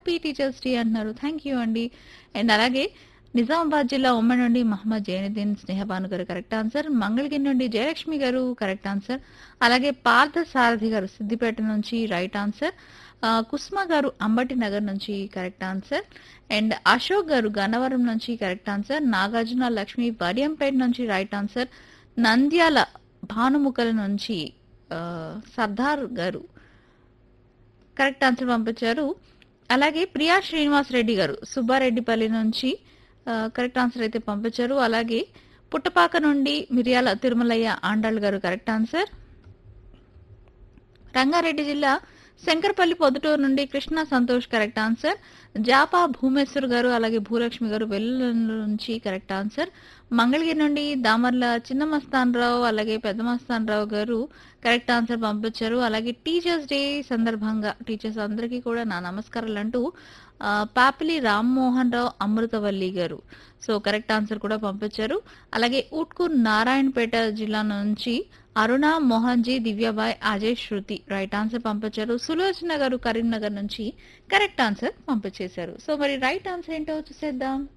happy teachers day అంటున్నారు thank you అండి and అలాగే నిజామాబాద్ జిల్లా ఉమ్మడి నుండి మహమ్మద్ జైనుద్దీన్ స్నేహబాను గారు కరెక్ట్ ఆన్సర్ మంగళగిరి నుండి జయలక్ష్మి గారు కరెక్ట్ ఆన్సర్ అలాగే పార్థ సారథి గారు సిద్దిపేట నుంచి రైట్ ఆన్సర్ ఆ, కుస్మా గారు అంబటి నగర్ నుంచి correct answer and Ashok garu Gannavaram నుంచి కరెక్ట్ ఆన్సర్ నాగార్జున లక్ష్మి వడియంపేట నుంచి రైట్ ఆన్సర్ నంద్యాల భానుముఖల నుంచి ఆ, సర్దార్ గారు కరెక్ట్ ఆన్సర్ పంపించారు అలాగే ప్రియా శ్రీనివాస్ రెడ్డి గారు సుబ్బారెడ్డిపల్లి నుంచి ఆ, కరెక్ట్ ఆన్సర్ అయితే పంపించారు అలాగే పుట్టపాక నుండి మిరియాల తిరుమలయ్య ఆండాళ్ గారు కరెక్ట్ ఆన్సర్ రంగారెడ్డి జిల్లా శంకరపల్లి పొద్దుటూరు నుండి కృష్ణ సంతోష్ కరెక్ట్ ఆన్సర్ జాపా భూమేశ్వర్ గారు అలాగే భూలక్ష్మి గారు వెల్లుల నుంచి కరెక్ట్ ఆన్సర్ మంగళగిరి నుండి దామర్ల చిన్న మస్తాన్ రావు అలాగే పెద్ద మస్తాన్ రావు గారు కరెక్ట్ ఆన్సర్ పంపించారు అలాగే టీచర్స్ డే సందర్భంగా టీచర్స్ అందరికీ కూడా నా నమస్కారాలు అంటూ ఆ, పాపిలి రామ్మోహన్ రావు అమృతవల్లి గారు సో కరెక్ట్ ఆన్సర్ కూడా పంపించారు అలాగే ఉట్కూర్ నారాయణపేట జిల్లా నుంచి అరుణ మోహన్జీ దివ్యాబాయ్ అజయ్ శృతి రైట్ ఆన్సర్ పంపించారు సులోచన గారు కరీంనగర్ నుంచి కరెక్ట్ ఆన్సర్ పంపించేశారు సో మరి రైట్ ఆన్సర్ ఏంటో చూసేద్దాం